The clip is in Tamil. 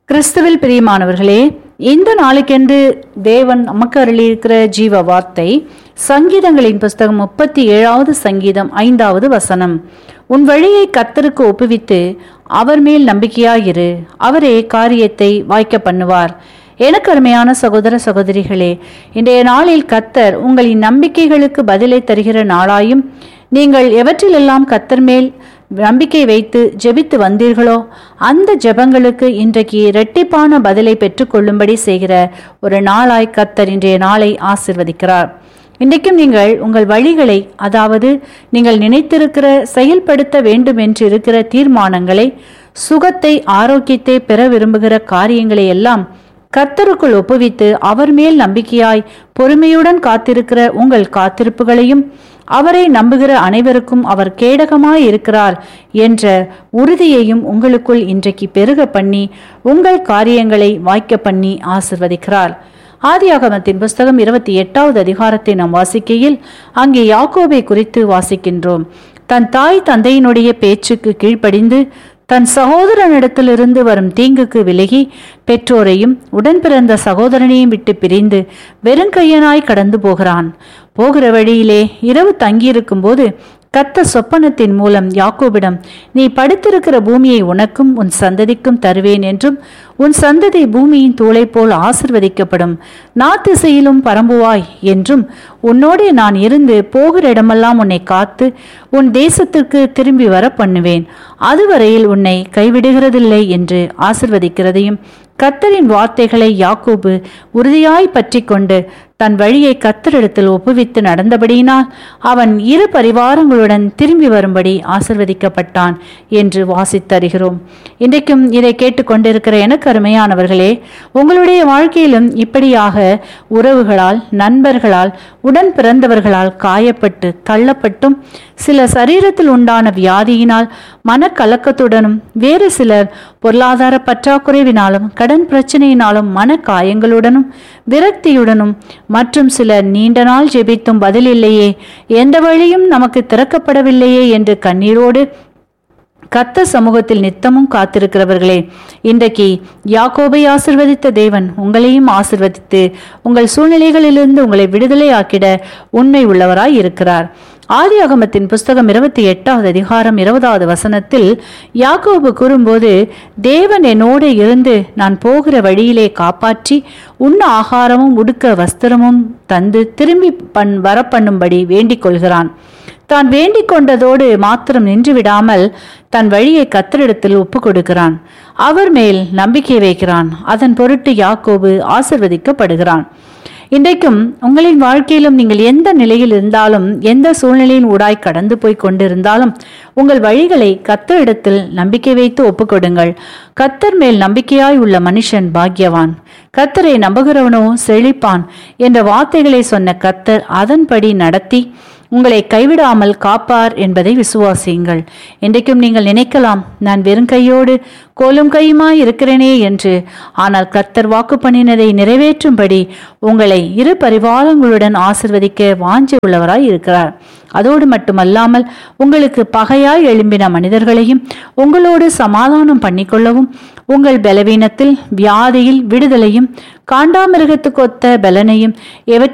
கிறிஸ்துவில் பிரியமானவர்களே இந்த நாளுக்கென்று தேவன் நமக்கு அருளியிருக்கிற ஜீவ வார்த்தை சங்கீதங்களின் புஸ்தகம் முப்பத்தி ஏழாவது சங்கீதம் ஐந்தாவது வசனம் உன் வழியை கத்தருக்கு ஒப்புவித்து அவர் மேல் நம்பிக்கையாயிரு அவரே காரியத்தை வாய்க்க பண்ணுவார் எனக்கு அருமையான சகோதர சகோதரிகளே இன்றைய நாளில் கத்தர் உங்களின் நம்பிக்கைகளுக்கு பதிலை தருகிற நாளாயும் நீங்கள் எவற்றிலெல்லாம் கத்தர் மேல் நம்பிக்கை வைத்து ஜெபித்து வந்தீர்களோ அந்த ஜெபங்களுக்கு இன்றைக்கு இரட்டிப்பான பதிலை பெற்றுக்கொள்ளும்படி செய்கிற ஒரு நாளாய் கத்தர் இன்றைய நாளை ஆசிர்வதிக்கிறார் இன்றைக்கும் நீங்கள் உங்கள் வழிகளை அதாவது நீங்கள் நினைத்திருக்கிற செயல்படுத்த வேண்டும் என்று இருக்கிற தீர்மானங்களை சுகத்தை ஆரோக்கியத்தை பெற விரும்புகிற காரியங்களை எல்லாம் கர்த்தருக்குள் ஒப்புவித்து அவர் மேல் நம்பிக்கையாய் பொறுமையுடன் காத்திருக்கிற உங்கள் காத்திருப்புகளையும் அவரை நம்புகிற அனைவருக்கும் அவர் கேடகமாய் இருக்கிறார் என்ற உறுதியையும் உங்களுக்குள் இன்றைக்கு பெருக பண்ணி உங்கள் காரியங்களை வாய்க்க பண்ணி ஆசிர்வதிக்கிறார் ஆதியாகமத்தின் புஸ்தகம் இருபத்தி எட்டாவது அதிகாரத்தை நாம் வாசிக்கையில் அங்கே யாக்கோபை குறித்து வாசிக்கின்றோம் தன் தாய் தந்தையினுடைய பேச்சுக்கு கீழ்ப்படிந்து தன் சகோதரனிடத்திலிருந்து வரும் தீங்குக்கு விலகி பெற்றோரையும் உடன் பிறந்த சகோதரனையும் விட்டு பிரிந்து வெறுங்கையனாய் கடந்து போகிறான் போகிற வழியிலே இரவு தங்கியிருக்கும் போது கத்த சொப்பனத்தின் மூலம் யாக்கோபிடம் நீ படுத்திருக்கிற பூமியை உனக்கும் உன் சந்ததிக்கும் தருவேன் என்றும் உன் சந்ததி பூமியின் தூளை போல் ஆசிர்வதிக்கப்படும் நாத்திசையிலும் பரம்புவாய் என்றும் உன்னோடே நான் இருந்து போகிற இடமெல்லாம் உன்னை காத்து உன் தேசத்திற்கு திரும்பி வர பண்ணுவேன் அதுவரையில் உன்னை கைவிடுகிறதில்லை என்று ஆசிர்வதிக்கிறதையும் கத்தரின் வார்த்தைகளை யாக்கோபு உறுதியாய் பற்றி கொண்டு தன் வழியை கத்தரிடத்தில் ஒப்புவித்து நடந்தபடியினால் அவன் இரு பரிவாரங்களுடன் திரும்பி வரும்படி ஆசிர்வதிக்கப்பட்டான் என்று வாசித்தருகிறோம் இன்றைக்கும் இதை கேட்டுக்கொண்டிருக்கிற எனக்கு அருமையானவர்களே உங்களுடைய வாழ்க்கையிலும் இப்படியாக உறவுகளால் நண்பர்களால் உடன் பிறந்தவர்களால் காயப்பட்டு தள்ளப்பட்டும் சில சரீரத்தில் உண்டான வியாதியினால் மனக்கலக்கத்துடனும் வேறு சிலர் பொருளாதார பற்றாக்குறைவினாலும் கடன் பிரச்சனையினாலும் மன காயங்களுடனும் விரக்தியுடனும் மற்றும் சிலர் நீண்ட நாள் ஜெபித்தும் பதில் இல்லையே எந்த வழியும் நமக்கு திறக்கப்படவில்லையே என்று கண்ணீரோடு கத்த சமூகத்தில் நித்தமும் காத்திருக்கிறவர்களே இன்றைக்கு யாக்கோபை ஆசிர்வதித்த தேவன் உங்களையும் ஆசிர்வதித்து உங்கள் சூழ்நிலைகளிலிருந்து உங்களை விடுதலை ஆக்கிட உண்மை உள்ளவராய் இருக்கிறார் ஆதி அகமத்தின் புஸ்தகம் இருபத்தி எட்டாவது அதிகாரம் இருபதாவது வசனத்தில் யாக்கோபு கூறும்போது தேவன் என்னோடு இருந்து நான் போகிற வழியிலே காப்பாற்றி உண்ண ஆகாரமும் உடுக்க வஸ்திரமும் தந்து திரும்பி பண் வர பண்ணும்படி வேண்டிக் கொள்கிறான் தான் வேண்டிக் கொண்டதோடு மாத்திரம் நின்று விடாமல் தன் வழியை கத்தரிடத்தில் ஒப்பு கொடுக்கிறான் அவர் மேல் நம்பிக்கை வைக்கிறான் அதன் பொருட்டு யாக்கோபு ஆசிர்வதிக்கப்படுகிறான் இன்றைக்கும் உங்களின் வாழ்க்கையிலும் நீங்கள் எந்த நிலையில் இருந்தாலும் எந்த சூழ்நிலையின் ஊடாய் கடந்து போய் கொண்டிருந்தாலும் உங்கள் வழிகளை கத்தரிடத்தில் நம்பிக்கை வைத்து ஒப்புக்கொடுங்கள் கத்தர் மேல் நம்பிக்கையாய் உள்ள மனுஷன் பாக்யவான் கத்தரை நம்புகிறவனோ செழிப்பான் என்ற வார்த்தைகளை சொன்ன கத்தர் அதன்படி நடத்தி உங்களை கைவிடாமல் காப்பார் என்பதை விசுவாசியுங்கள் இன்றைக்கும் நீங்கள் நினைக்கலாம் நான் வெறும் கையோடு கோலும் கையுமாய் இருக்கிறேனே என்று ஆனால் கர்த்தர் வாக்கு பண்ணினதை நிறைவேற்றும்படி உங்களை இரு பரிவாரங்களுடன் ஆசிர்வதிக்க வாஞ்சி உள்ளவராய் இருக்கிறார் அதோடு மட்டுமல்லாமல் உங்களுக்கு பகையாய் எழும்பின மனிதர்களையும் உங்களோடு சமாதானம் பண்ணிக்கொள்ளவும் உங்கள் பலவீனத்தில் வியாதியில் விடுதலையும் காண்டாமிருகத்துக்கொத்த பலனையும் எவற்றை